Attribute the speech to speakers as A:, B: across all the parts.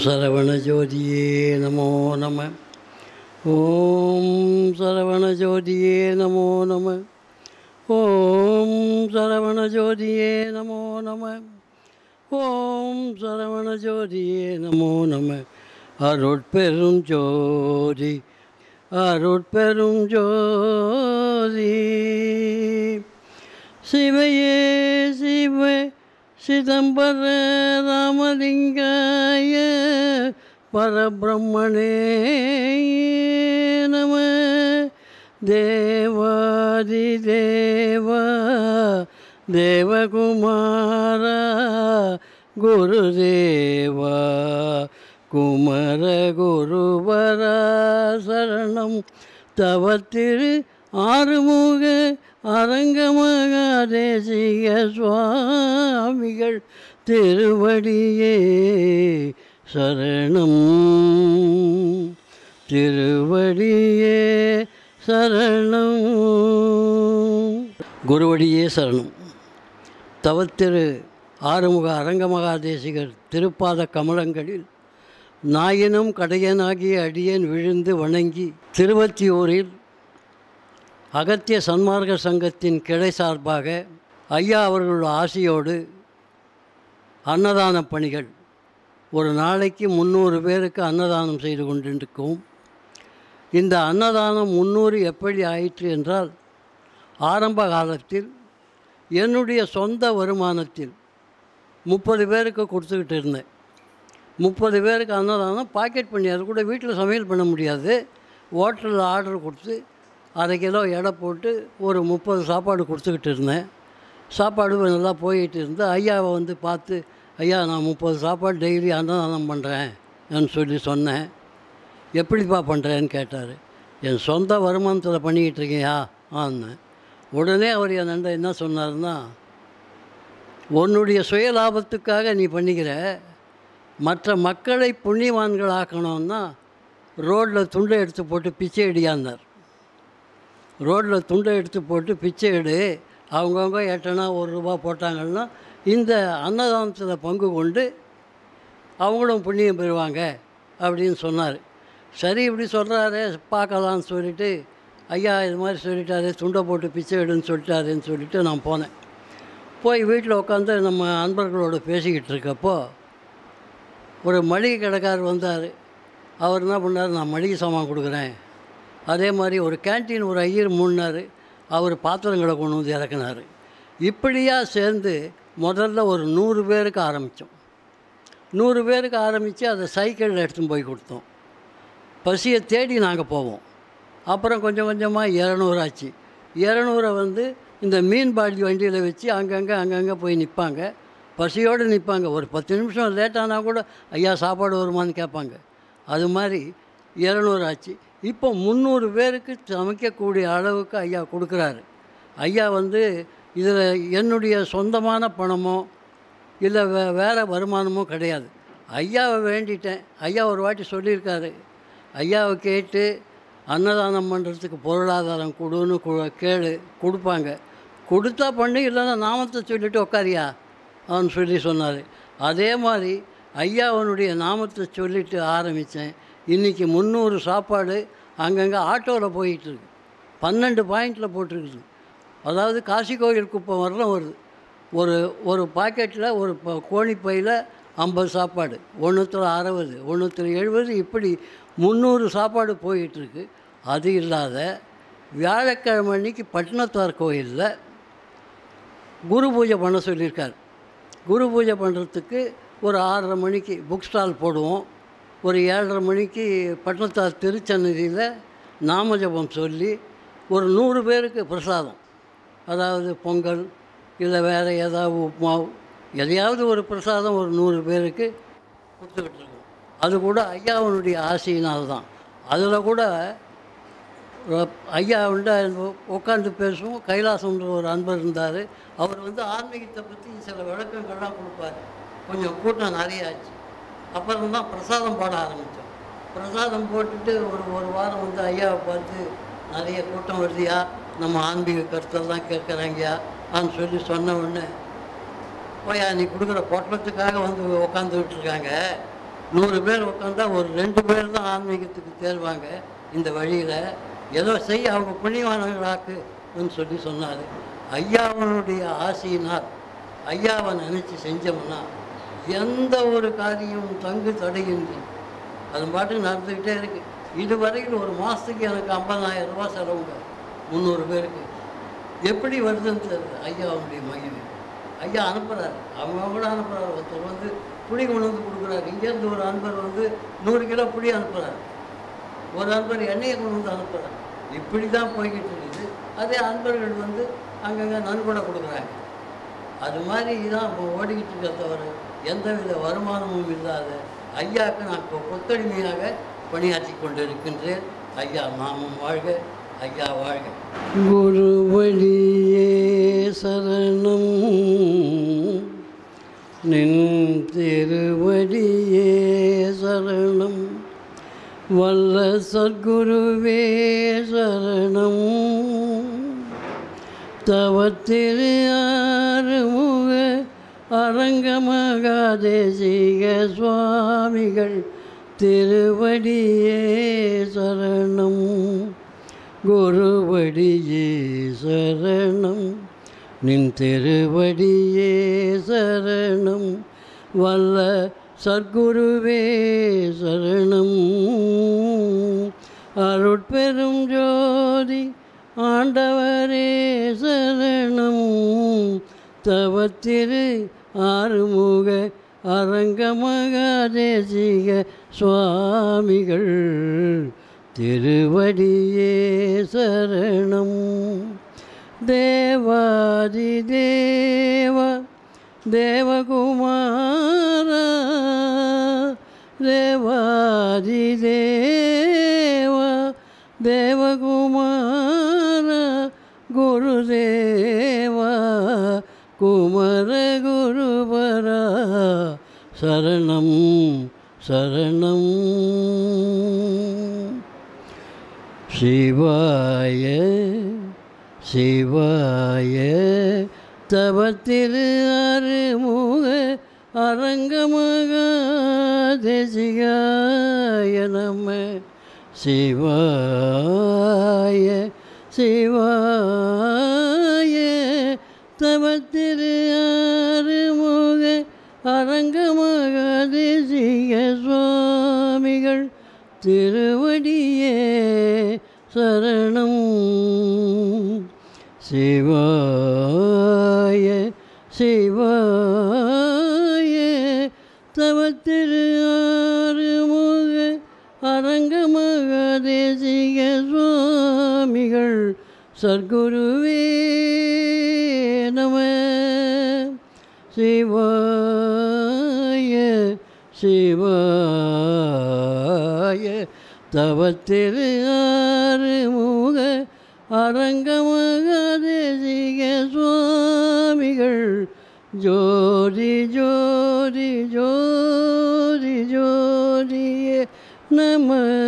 A: சரவணஜோதியே நமோ நம ஓம் சரவணஜோதியே நமோ நம ஓம் சரவணஜோதியே நமோ நம ஓம் சரவணஜோதியே நமோ நம அருட்பெரும் ஜோதி அருட்பெரும் ஜோதி சிவையே சிவ சிதம்பர ராமலிங்காய பரபிரம்மணே நம தேவாதி தேவா தேவகுமார குருதேவா குமர குருவரா சரணம் தவத்திரு ஆறுமுக அரங்கமகாதேசிக சுவாமிகள் திருவடியே சரணம் திருவடியே சரணம் குருவடியே சரணம் தவத்திரு ஆறுமுக அரங்கமகாதேசிகர் திருப்பாத கமலங்களில் நாயினும் கடையனாகிய அடியேன் விழுந்து வணங்கி திருவத்தியூரில் அகத்திய சன்மார்க்க சங்கத்தின் கிளை சார்பாக ஐயா அவர்கள் ஆசையோடு அன்னதான பணிகள் ஒரு நாளைக்கு முந்நூறு பேருக்கு அன்னதானம் செய்து கொண்டிருக்கோம் இந்த அன்னதானம் முந்நூறு எப்படி ஆயிற்று என்றால் ஆரம்ப காலத்தில் என்னுடைய சொந்த வருமானத்தில் முப்பது பேருக்கு கொடுத்துக்கிட்டு இருந்தேன் முப்பது பேருக்கு அன்னதானம் பாக்கெட் பண்ணி அது கூட வீட்டில் சமையல் பண்ண முடியாது ஹோட்டலில் ஆர்டர் கொடுத்து அரை கிலோ எடை போட்டு ஒரு முப்பது சாப்பாடு கொடுத்துக்கிட்டு இருந்தேன் சாப்பாடு நல்லா போயிட்டு இருந்து ஐயாவை வந்து பார்த்து ஐயா நான் முப்பது சாப்பாடு டெய்லி அன்னதானம் பண்ணுறேன் சொல்லி சொன்னேன் எப்படிப்பா பண்ணுறேன்னு கேட்டார் என் சொந்த வருமானத்தில் பண்ணிக்கிட்டு இருக்கியா ஆன்னேன் உடனே அவர் என் நண்பன் என்ன சொன்னார்னா உன்னுடைய சுய லாபத்துக்காக நீ பண்ணிக்கிற மற்ற மக்களை புண்ணியவான்கள் ஆக்கணும்னா ரோட்டில் துண்டை எடுத்து போட்டு பிச்சை அடியாந்தார் ரோட்டில் துண்டை எடுத்து போட்டு பிச்சை எடு அவங்கவுங்க எட்டனா ஒரு ரூபா போட்டாங்கன்னா இந்த அன்னதானத்தில் பங்கு கொண்டு அவங்களும் புண்ணியம் பெறுவாங்க அப்படின்னு சொன்னார் சரி இப்படி சொல்கிறாரு பார்க்கலான்னு சொல்லிட்டு ஐயா இது மாதிரி சொல்லிட்டாரு துண்டை போட்டு பிச்சை எடுன்னு சொல்லிட்டாருன்னு சொல்லிட்டு நான் போனேன் போய் வீட்டில் உட்காந்து நம்ம அன்பர்களோடு பேசிக்கிட்டு இருக்கப்போ ஒரு மளிகை கடைக்காரர் வந்தார் அவர் என்ன பண்ணார் நான் மளிகை சாமான் கொடுக்குறேன் அதே மாதிரி ஒரு கேன்டீன் ஒரு ஐயர் மூடினார் அவர் பாத்திரங்களை கொண்டு வந்து இறக்குனார் இப்படியா சேர்ந்து முதல்ல ஒரு நூறு பேருக்கு ஆரம்பித்தோம் நூறு பேருக்கு ஆரம்பித்து அதை சைக்கிளில் எடுத்துன்னு போய் கொடுத்தோம் பசியை தேடி நாங்கள் போவோம் அப்புறம் கொஞ்சம் கொஞ்சமாக இரநூறு ஆச்சு இரநூறை வந்து இந்த மீன் பாடி வண்டியில் வச்சு அங்கங்கே அங்கங்கே போய் நிற்பாங்க பசியோடு நிற்பாங்க ஒரு பத்து நிமிஷம் லேட்டானா கூட ஐயா சாப்பாடு வருமான்னு கேட்பாங்க அது மாதிரி இரநூறு ஆச்சு இப்போ முந்நூறு பேருக்கு சமைக்கக்கூடிய அளவுக்கு ஐயா கொடுக்குறாரு ஐயா வந்து இதில் என்னுடைய சொந்தமான பணமோ இல்லை வே வேறு வருமானமோ கிடையாது ஐயாவை வேண்டிட்டேன் ஐயா ஒரு வாட்டி சொல்லியிருக்காரு ஐயாவை கேட்டு அன்னதானம் பண்ணுறதுக்கு பொருளாதாரம் கொடுன்னு கு கேளு கொடுப்பாங்க கொடுத்தா பண்ணி இல்லைன்னா நாமத்தை சொல்லிட்டு உக்காரியா அவன் சொல்லி சொன்னார் அதே மாதிரி ஐயாவனுடைய நாமத்தை சொல்லிட்டு ஆரம்பித்தேன் இன்றைக்கி முந்நூறு சாப்பாடு அங்கங்கே ஆட்டோவில் போயிட்டுருக்கு பன்னெண்டு பாயிண்டில் போட்டிருக்குது அதாவது காசி கோயில் குப்பம் வரலாம் வருது ஒரு ஒரு பாக்கெட்டில் ஒரு ப கோணிப்பையில் ஐம்பது சாப்பாடு ஒன்றுத்தில் அறுபது ஒன்றுத்தில் எழுபது இப்படி முந்நூறு சாப்பாடு போயிட்டுருக்கு அது இல்லாத வியாழக்கிழமை அன்னைக்கு பட்டினத்தார் கோயிலில் குரு பூஜை பண்ண சொல்லியிருக்கார் குரு பூஜை பண்ணுறதுக்கு ஒரு ஆறரை மணிக்கு புக் ஸ்டால் போடுவோம் ஒரு ஏழரை மணிக்கு பட்டினத்தார் திருச்சன்னதியில் நாமஜபம் சொல்லி ஒரு நூறு பேருக்கு பிரசாதம் அதாவது பொங்கல் இல்லை வேறு ஏதாவது உப்புமாவு எதையாவது ஒரு பிரசாதம் ஒரு நூறு பேருக்கு கொடுத்துக்கிட்டு இருக்கோம் அது கூட ஐயாவனுடைய ஆசையினால் தான் அதில் கூட ஐயா வந்து உட்காந்து பேசுவோம் கைலாசம்ன்ற ஒரு அன்பர் இருந்தார் அவர் வந்து ஆன்மீகத்தை பற்றி சில விளக்கங்கள்லாம் கொடுப்பார் கொஞ்சம் கூட்டம் நிறைய ஆச்சு அப்புறம் தான் பிரசாதம் போட ஆரம்பித்தோம் பிரசாதம் போட்டுட்டு ஒரு ஒரு வாரம் வந்து ஐயாவை பார்த்து நிறைய கூட்டம் வருதியா நம்ம ஆன்மீக கருத்தெல்லாம் கேட்குறாங்கயா ஆன்னு சொல்லி சொன்ன உடனே போயா நீ கொடுக்குற பொட்டலத்துக்காக வந்து உட்காந்துக்கிட்டு இருக்காங்க நூறு பேர் உட்காந்தா ஒரு ரெண்டு பேர் தான் ஆன்மீகத்துக்கு தேர்வாங்க இந்த வழியில் ஏதோ செய் அவங்க புண்ணியவானங்களாக்குன்னு சொல்லி சொன்னார் ஐயாவனுடைய ஆசையினால் ஐயாவை நினச்சி செஞ்சோம்னா எந்த ஒரு காரியமும் தங்கு தடையின்றி அது பாட்டுக்கு நடந்துக்கிட்டே இருக்குது இதுவரையில் ஒரு மாதத்துக்கு எனக்கு ஐம்பதாயிரம் ரூபா செலவுங்க முந்நூறு பேருக்கு எப்படி வருதுன்னு தெரியல ஐயாவுடைய மகிமை ஐயா அனுப்புகிறாரு அவங்க கூட அனுப்புகிறாரு ஒருத்தர் வந்து புளி கொண்டு வந்து கொடுக்குறாரு இங்கேருந்து ஒரு அன்பர் வந்து நூறு கிலோ புளி அனுப்புகிறாரு ஒரு அன்பர் எண்ணெயை கொண்டு வந்து அனுப்புகிறார் இப்படி தான் போய்கிட்டு இருக்குது அதே அன்பர்கள் வந்து அங்கங்கே நன்கொடை கொடுக்குறாங்க அது மாதிரி தான் இப்போ ஓடிக்கிட்டு இருக்க தவிர எந்தவித வருமானமும் இல்லாத ஐயாவுக்கு நான் கொ- கொத்தடிமையாக பணியாற்றி கொண்டிருக்கின்றேன் ஐயா நாமும் வாழ்க ஐயா வாழ்க குரு வழியே சரணம் நின் திருவடியே சரணம் வல்ல சத்குருவே சரணம் தவத்திரு ஆறுமுக அரங்கமகாதேசிக சுவாமிகள் திருவடியே சரணம் குருவடியே சரணம் நின் திருவடியே சரணம் வல்ல சத்குருவே சரணம் அருட்பெரும் ஜோதி ஆண்டவரே சரணம் தவத்திரு ஆறுமுக அரங்கமகாதேசிக சுவாமிகள் திருவடியே சரணம் தேவாதி தேவ தேவகுமாரா தேவாதி தேவ தேவகுமார குருதேவா குமர குருபரா சரணம் சரணம் சிவாய சிவாய தவத்திரு அருமுக அரங்கமகாதேசிகாய நம சிவாய சிவாய தவத்திரு அருமுக அரங்கமகாதேசிக சுவாமிகள் திருவடியே சரணம் சிவாய சிவாய தவத்திரு ஆறுமுக அரங்கமகாதேசிக சுவாமிகள் சர்க்குருவே நம சிவாய சிவாய தவத்திரு ஆறுமுக அரங்கமகாதேசிக சுவாமிகள் ஜோதி ஜோதி ஜோதி ஜோதியே நம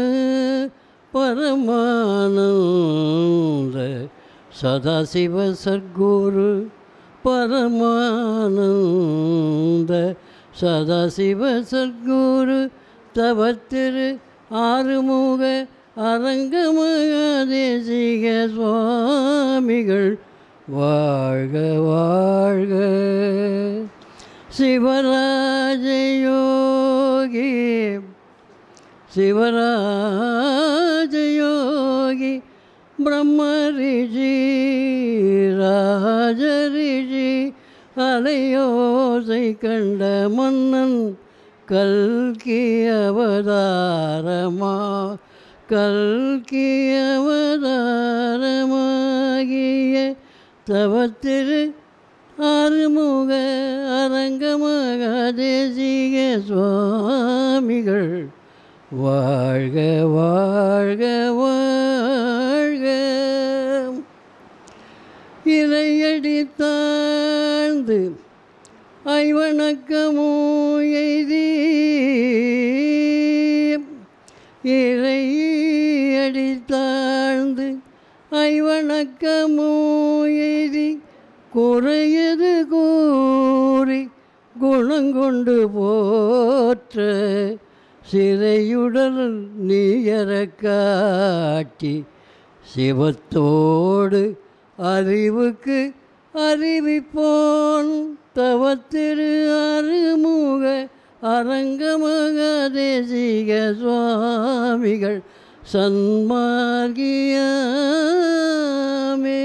A: பரமானந்த சதாசிவ சத்குரு பரமானந்த சதாசிவ சத்குரு தவத்திரு ஆறுமுக அரங்கமகாதேசிக சுவாமிகள் வாழ்க வாழ்க சிவராஜயோகி சிவராஜயோகி பிரம்மரிஷி ராஜரிஷி அலையோசை கண்ட மன்னன் கல்கி அவதாரமா கல்கி அவதாரமாகிய தவத்திரு ஆறுமுக அரங்கமாக தேசிக சுவாமிகள் வாழ்க வாழ்க வாழ்க இறையடி தாழ்ந்து ஐவணக்கமோ எய்தி இறையடி தாழ்ந்து ஐவணக்கமோ எய்தி குறையது கூறி குணங்கொண்டு போற்ற சிறையுடல் நீயர காட்டி சிவத்தோடு அறிவுக்கு அறிவிப்போன் தவத்திரு அருமுக அரங்கமக தேசிக சுவாமிகள் சன்மார்கியாமே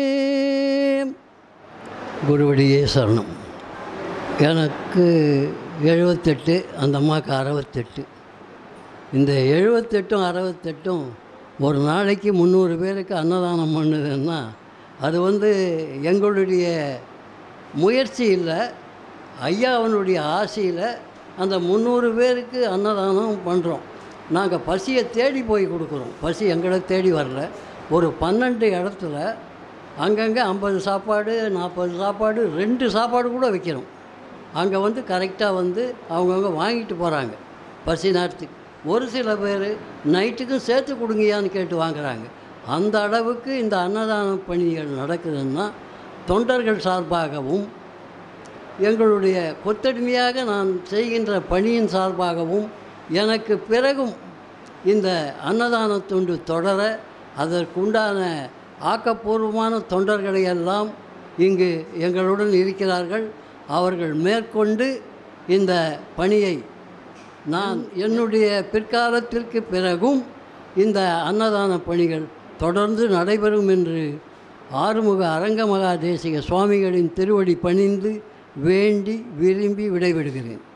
A: குருவடியே சரணம் எனக்கு எழுபத்தெட்டு அந்த அம்மாவுக்கு அறுபத்தெட்டு இந்த எழுபத்தெட்டும் அறுபத்தெட்டும் ஒரு நாளைக்கு முந்நூறு பேருக்கு அன்னதானம் பண்ணுதுன்னா அது வந்து எங்களுடைய முயற்சி இல்லை ஐயாவனுடைய ஆசையில் அந்த முந்நூறு பேருக்கு அன்னதானம் பண்ணுறோம் நாங்கள் பசியை தேடி போய் கொடுக்குறோம் பசி எங்களை தேடி வரல ஒரு பன்னெண்டு இடத்துல அங்கங்கே ஐம்பது சாப்பாடு நாற்பது சாப்பாடு ரெண்டு சாப்பாடு கூட வைக்கிறோம் அங்கே வந்து கரெக்டாக வந்து அவங்கவுங்க வாங்கிட்டு போகிறாங்க பசி நேரத்துக்கு ஒரு சில பேர் நைட்டுக்கும் சேர்த்து கொடுங்கயான்னு கேட்டு வாங்குறாங்க அந்த அளவுக்கு இந்த அன்னதான பணிகள் நடக்குதுன்னா தொண்டர்கள் சார்பாகவும் எங்களுடைய கொத்தடிமையாக நான் செய்கின்ற பணியின் சார்பாகவும் எனக்கு பிறகும் இந்த அன்னதான தொண்டு தொடர அதற்குண்டான ஆக்கப்பூர்வமான தொண்டர்களை எல்லாம் இங்கு எங்களுடன் இருக்கிறார்கள் அவர்கள் மேற்கொண்டு இந்த பணியை நான் என்னுடைய பிற்காலத்திற்கு பிறகும் இந்த அன்னதான பணிகள் தொடர்ந்து நடைபெறும் என்று ஆறுமுக அரங்க மகா தேசிக சுவாமிகளின் திருவடி பணிந்து வேண்டி விரும்பி விடைபெறுகிறேன்